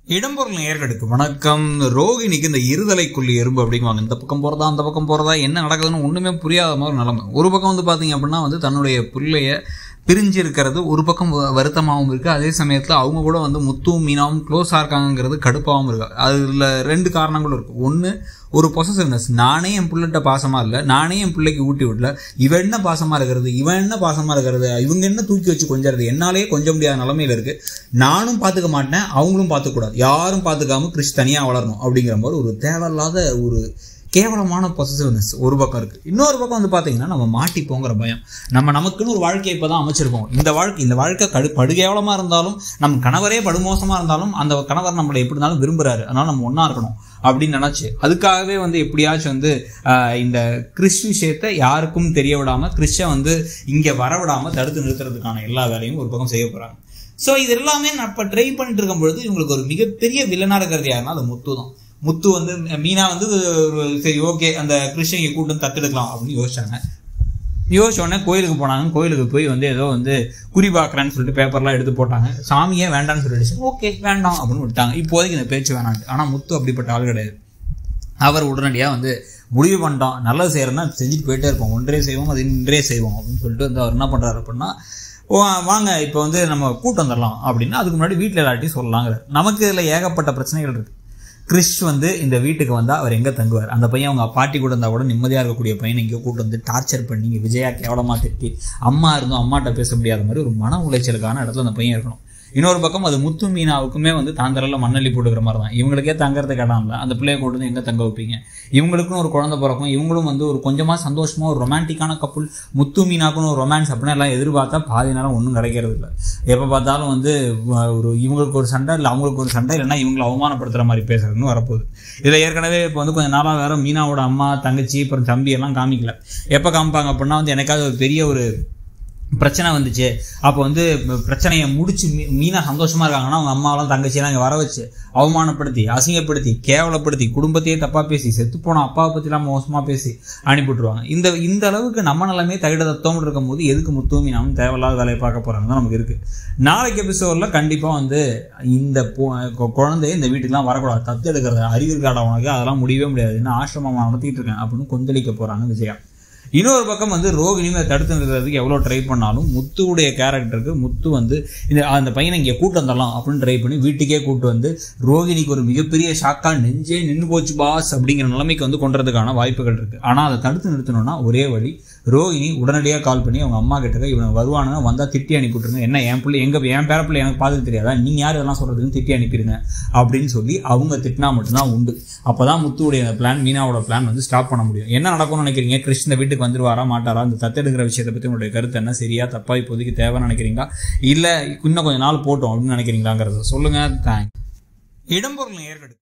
இடம்பொருள் நேர்களுக்கு வணக்கம் ரோகிணிக்கு இந்த இருதலைக்குள்ளி எறும்பு அப்படிங்குவாங்க இந்த பக்கம் போகிறதா அந்த பக்கம் போகிறதா என்ன நடக்குதுன்னு ஒன்றுமே புரியாத மாதிரி நிலமை ஒரு பக்கம் வந்து பார்த்தீங்க அப்படின்னா வந்து தன்னுடைய பிள்ளைய பிரிஞ்சு இருக்கிறது ஒரு பக்கம் வ- வருத்தமாகவும் இருக்குது அதே சமயத்தில் அவங்க கூட வந்து முத்துவும் மீனாவும் க்ளோஸாக இருக்காங்கிறது கடுப்பாகவும் இருக்கு அதில் ரெண்டு காரணங்களும் இருக்குது ஒன்று ஒரு பொசசிவ்னஸ் நானே என் பிள்ளைகிட்ட பாசமாக இல்லை நானே என் பிள்ளைக்கு ஊட்டி விடல இவன் என்ன பாசமாக இருக்கிறது இவன் என்ன பாசமாக இருக்கிறது இவங்க என்ன தூக்கி வச்சு கொஞ்சறது என்னாலே கொஞ்சம் முடியாத நிலமையில இருக்கு நானும் பார்த்துக்க மாட்டேன் அவங்களும் பார்த்துக்கூடாது யாரும் பார்த்துக்காம கிறிஸ் தனியாக வளரணும் அப்படிங்கிற மாதிரி ஒரு தேவையில்லாத ஒரு கேவலமான பொசசிவ்னஸ் ஒரு பக்கம் இருக்குது இன்னொரு பக்கம் வந்து பார்த்தீங்கன்னா நம்ம மாட்டிப்போங்கிற பயம் நம்ம நமக்குன்னு ஒரு வாழ்க்கையை இப்போ தான் அமைச்சிருக்கோம் இந்த வாழ்க்கை இந்த வாழ்க்கை கடு படுகேவலமாக இருந்தாலும் நம்ம கணவரே படுமோசமாக இருந்தாலும் அந்த கணவர் நம்மளை எப்படி இருந்தாலும் விரும்புகிறாரு அதனால் நம்ம ஒன்றா இருக்கணும் அப்படின்னு நினச்சி அதுக்காகவே வந்து எப்படியாச்சும் வந்து ஆஹ், இந்த கிறிஸ் விஷயத்தை யாருக்கும் தெரிய விடாமல் கிறிஸ்டை வந்து இங்கே வரவிடாமல் தடுத்து நிறுத்துறதுக்கான எல்லா வேலையும் ஒரு பக்கம் செய்ய போகிறாங்க ஸோ இது எல்லாமே நான் இப்போ ட்ரை பண்ணிட்டு இருக்கும் பொழுது இவங்களுக்கு ஒரு மிகப்பெரிய வில்லனாக இருக்கிறது யாருன்னா அது முத்து தான் முத்து வந்து மீனா வந்து ஒரு சரி ஓகே அந்த கிறிஸ்டியனை கூட்டு வந்து தத்தெடுக்கலாம் அப்படின்னு யோசிச்சாங்க யோசிச்ச உடனே கோயிலுக்கு போனாங்க கோயிலுக்கு போய் வந்து ஏதோ வந்து குறி பார்க்குறேன்னு சொல்லிட்டு பேப்பர்லாம் எடுத்து போட்டாங்க சாமியே வேண்டாம்னு சொல்லிடுச்சு ஓகே வேண்டாம் அப்படின்னு விட்டாங்க இப்போதைக்கு இந்த பேச்சு வேணான்ட்டு ஆனால் முத்து அப்படிப்பட்ட ஆள் கிடையாது அவர் உடனடியாக வந்து முடிவு பண்ணிட்டோம் நல்லது செய்கிறோன்னா செஞ்சுட்டு போயிட்டே இருப்போம் ஒன்றே செய்வோம் அது இன்றே செய்வோம் அப்படின்னு சொல்லிட்டு வந்து அவர் என்ன பண்ணுறாரு அப்படின்னா "ஓ, வாங்க இப்போ வந்து நம்ம கூட்டம் வந்துடலாம் அப்படின்னா அதுக்கு முன்னாடி வீட்டில் எல்லார்ட்டையும் சொல்லலாங்கிறார் நமக்கு இதில் ஏகப்பட்ட பிரச்சனைகள் இருக்குது கிறிஸ் வந்து இந்த வீட்டுக்கு வந்தால் அவர் எங்கே தங்குவார் அந்த பையன் அவங்க பாட்டி கூட இருந்தால் கூட நிம்மதியாக இருக்கக்கூடிய பையனை இங்கே கூட்டு வந்து டார்ச்சர் பண்ணி இங்கே விஜயா கேவலமாக திட்டி அம்மா இருந்தும் அம்மாட்ட பேச முடியாத மாதிரி ஒரு மன உளைச்சலுக்கான இடத்துல அந்த பையன் இருக்கணும் இன்னொரு பக்கம் அது முத்து மீனாவுக்குமே வந்து தாங்கரில் மண்ணள்ளி போட்டுக்கிற மாதிரி தான் இவங்களுக்கே தங்கறதுக்கு இடம் இல்லை அந்த பிள்ளைய கூட்டு வந்து எங்கே தங்க வைப்பீங்க இவங்களுக்குன்னு ஒரு குழந்தை பிறக்கும் இவங்களும் வந்து ஒரு கொஞ்சமாக சந்தோஷமாக ஒரு ரொமான்டிக்கான கப்புள் முத்து மீனாக்குன்னு ஒரு ரொமான்ஸ் அப்படின்னு எல்லாம் எதிர்பார்த்தா பாதி நேரம் ஒன்றும் கிடைக்கிறது இல்லை எப்போ பார்த்தாலும் வந்து வ- ஒரு இவங்களுக்கு ஒரு சண்டை இல்லை அவங்களுக்கு ஒரு சண்டை இல்லைன்னா இவங்களை அவமானப்படுத்துகிற மாதிரி பேசுறதுன்னு வரப்போகுது இதில் ஏற்கனவே இப்போ வந்து கொஞ்சம் நாளாக வேற மீனாவோட அம்மா தங்கச்சி அப்புறம் தம்பி எல்லாம் காமிக்கல எப்போ காமிப்பாங்க அப்படின்னா வந்து எனக்காவது ஒரு பெரிய ஒரு பிரச்சனை வந்துச்சு அப்போ வந்து பிரச்சனையை முடிச்சு மீ- மீனா சந்தோஷமா இருக்காங்கன்னா அவங்க அம்மாவெல்லாம் தங்கச்சியெல்லாம் இங்கே வர வச்சு அவமானப்படுத்தி அசிங்கப்படுத்தி கேவலப்படுத்தி குடும்பத்தையே தப்பா பேசி செத்து போன அப்பாவை பற்றிலாம் மோசமா பேசி அனுப்பிவிட்டுருவாங்க இந்த இந்த அளவுக்கு நம்ம நிலைமே தகிட தத்தோம்னு இருக்கும்போது எதுக்கு முத்து மீனாவும் தேவையில்லாத வேலையை பார்க்க போறாங்க தான் நமக்கு இருக்கு நாளைக்கு எபிசோடில் கண்டிப்பா வந்து இந்த பொ- கொ- குழந்தை இந்த வீட்டுக்குலாம் வரக்கூடாது தத்து எடுக்கிறது அறிவு இருக்காடா உனக்கு அதெல்லாம் முடியவே முடியாது இன்னும் ஆசிரமம் நடத்திட்டு இருக்கேன் அப்படின்னு கொந்தளிக்க போறாங்க விஜயா இன்னொரு பக்கம் வந்து ரோகிணியுமே தடுத்து நிறுத்துறதுக்கு எவ்வளோ ட்ரை பண்ணாலும் முத்துவுடைய கேரக்டருக்கு முத்து வந்து இந்த அந்த பையனை இங்கே கூட்டு வந்துடலாம் அப்படின்னு ட்ரை பண்ணி வீட்டுக்கே கூட்டு வந்து ரோகிணிக்கு ஒரு மிகப்பெரிய ஷாக்கா நெஞ்சே நின்று போச்சு பாஸ் அப்படிங்கிற நிலைமைக்கு வந்து கொண்டுறதுக்கான வாய்ப்புகள் இருக்கு ஆனால் அதை தடுத்து நிறுத்தணும்னா ஒரே வழி ரோகிணி உடனடியாக கால் பண்ணி அவங்க அம்மா கிட்ட இவனை வருவானுங்க வந்தால் திட்டி அனுப்பிவிட்டுருங்க என்ன என் பிள்ளை எங்க என் பேர பிள்ளை எனக்கு பார்த்துக்க தெரியாதா நீங்கள் யார் இதெல்லாம் சொல்கிறதுன்னு திட்டி அனுப்பிடுங்க அப்படின்னு சொல்லி அவங்க திட்டினா மட்டும்தான் உண்டு அப்போ தான் முத்துவுடைய பிளான் மீனாவோட பிளான் வந்து ஸ்டாப் பண்ண முடியும் என்ன நடக்கும்னு நினைக்கிறீங்க கிருஷ்ண வீட்டுக்கு வந்துருவாரா மாட்டாரா இந்த தத்தெடுக்கிற விஷயத்தை பற்றி உங்களுடைய கருத்து என்ன சரியா தப்பா இப்போதைக்கு தேவைன்னு நினைக்கிறீங்களா இல்லை இன்னும் கொஞ்சம் நாள் போட்டோம் அப்படின்னு நினைக்கிறீங்களாங்கிறத சொல்லுங்கள் தேங்க்ஸ் இடம்பொருள் ஏற்கடு